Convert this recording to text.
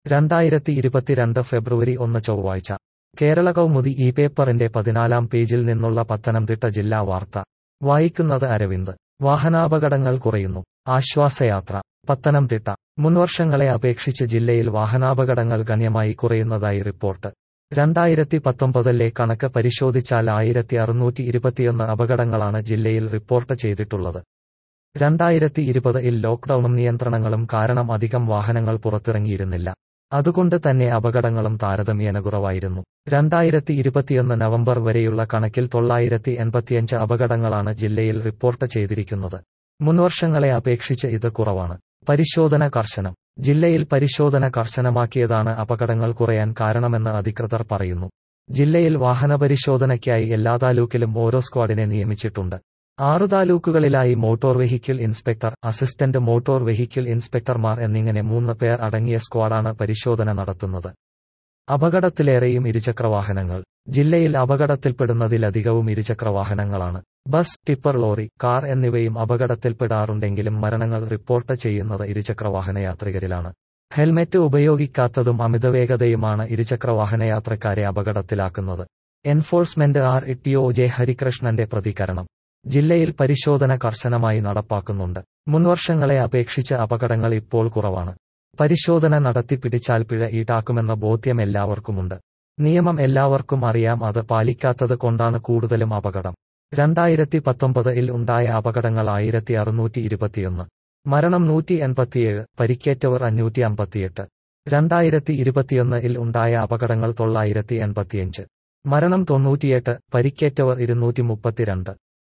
രണ്ടായിരത്തി ഇരുപത്തിരണ്ട് ഫെബ്രുവരി ഒന്ന് ചൊവ്വാഴ്ച കേരള കൗമുദി ഈ പേപ്പറിന്റെ പതിനാലാം പേജിൽ നിന്നുള്ള പത്തനംതിട്ട ജില്ലാ വാർത്ത വായിക്കുന്നത് അരവിന്ദ് വാഹനാപകടങ്ങൾ കുറയുന്നു ആശ്വാസയാത്ര പത്തനംതിട്ട മുൻവർഷങ്ങളെ അപേക്ഷിച്ച് ജില്ലയിൽ വാഹനാപകടങ്ങൾ ഗണ്യമായി കുറയുന്നതായി റിപ്പോർട്ട് രണ്ടായിരത്തി പത്തൊമ്പതിലെ കണക്ക് പരിശോധിച്ചാൽ ആയിരത്തി അറുന്നൂറ്റി ഇരുപത്തിയൊന്ന് അപകടങ്ങളാണ് ജില്ലയിൽ റിപ്പോർട്ട് ചെയ്തിട്ടുള്ളത് രണ്ടായിരത്തി ഇരുപതിൽ ലോക്ഡൌണും നിയന്ത്രണങ്ങളും കാരണം അധികം വാഹനങ്ങൾ പുറത്തിറങ്ങിയിരുന്നില്ല അതുകൊണ്ട് തന്നെ അപകടങ്ങളും താരതമ്യേന കുറവായിരുന്നു രണ്ടായിരത്തി ഇരുപത്തിയൊന്ന് നവംബർ വരെയുള്ള കണക്കിൽ തൊള്ളായിരത്തി എൺപത്തിയഞ്ച് അപകടങ്ങളാണ് ജില്ലയിൽ റിപ്പോർട്ട് ചെയ്തിരിക്കുന്നത് മുൻവർഷങ്ങളെ അപേക്ഷിച്ച് ഇത് കുറവാണ് പരിശോധന കർശനം ജില്ലയിൽ പരിശോധന കർശനമാക്കിയതാണ് അപകടങ്ങൾ കുറയാൻ കാരണമെന്ന് അധികൃതർ പറയുന്നു ജില്ലയിൽ വാഹന പരിശോധനയ്ക്കായി എല്ലാ താലൂക്കിലും ഓരോ സ്ക്വാഡിനെ നിയമിച്ചിട്ടുണ്ട് ആറ് താലൂക്കുകളിലായി motor vehicle inspector assistant motor vehicle ഇൻസ്പെക്ടർമാർ എന്നിങ്ങനെ മൂന്ന് പേർ അടങ്ങിയ സ്ക്വാഡാണ് പരിശോധന നടത്തുന്നത് അപകടത്തിലേറെയും ഇരുചക്രവാഹനങ്ങൾ ജില്ലയിൽ അപകടത്തിൽപ്പെടുന്നതിലധികവും ഇരുചക്രവാഹനങ്ങളാണ് ബസ് ടിപ്പർ ലോറി കാർ എന്നിവയും അപകടത്തിൽപ്പെടാറുണ്ടെങ്കിലും മരണങ്ങൾ റിപ്പോർട്ട് ചെയ്യുന്നത് ഇരുചക്രവാഹന യാത്രികരിലാണ് ഹെൽമെറ്റ് ഉപയോഗിക്കാത്തതും അമിതവേഗതയുമാണ് ഇരുചക്രവാഹനയാത്രക്കാരെ അപകടത്തിലാക്കുന്നത് എൻഫോഴ്സ്മെന്റ് ആർ ഇട്ടിഒ ജെ ഹരികൃഷ്ണന്റെ പ്രതികരണം ജില്ലയിൽ പരിശോധന കർശനമായി നടപ്പാക്കുന്നുണ്ട് മുൻവർഷങ്ങളെ അപേക്ഷിച്ച് അപകടങ്ങൾ ഇപ്പോൾ കുറവാണ് പരിശോധന നടത്തി പിടിച്ചാൽ പിഴ ഈടാക്കുമെന്ന ബോധ്യം എല്ലാവർക്കുമുണ്ട് നിയമം എല്ലാവർക്കും അറിയാം അത് പാലിക്കാത്തത് കൊണ്ടാണ് കൂടുതലും അപകടം രണ്ടായിരത്തി പത്തൊമ്പതിൽ ഉണ്ടായ അപകടങ്ങൾ ആയിരത്തി അറുന്നൂറ്റി ഇരുപത്തിയൊന്ന് മരണം നൂറ്റി എൺപത്തിയേഴ് പരിക്കേറ്റവർ അഞ്ഞൂറ്റി അമ്പത്തിയെട്ട് രണ്ടായിരത്തി ഇരുപത്തിയൊന്നിൽ ഉണ്ടായ അപകടങ്ങൾ തൊള്ളായിരത്തി എൺപത്തിയഞ്ച് മരണം തൊണ്ണൂറ്റിയെട്ട് പരിക്കേറ്റവർ ഇരുന്നൂറ്റി മുപ്പത്തിരണ്ട്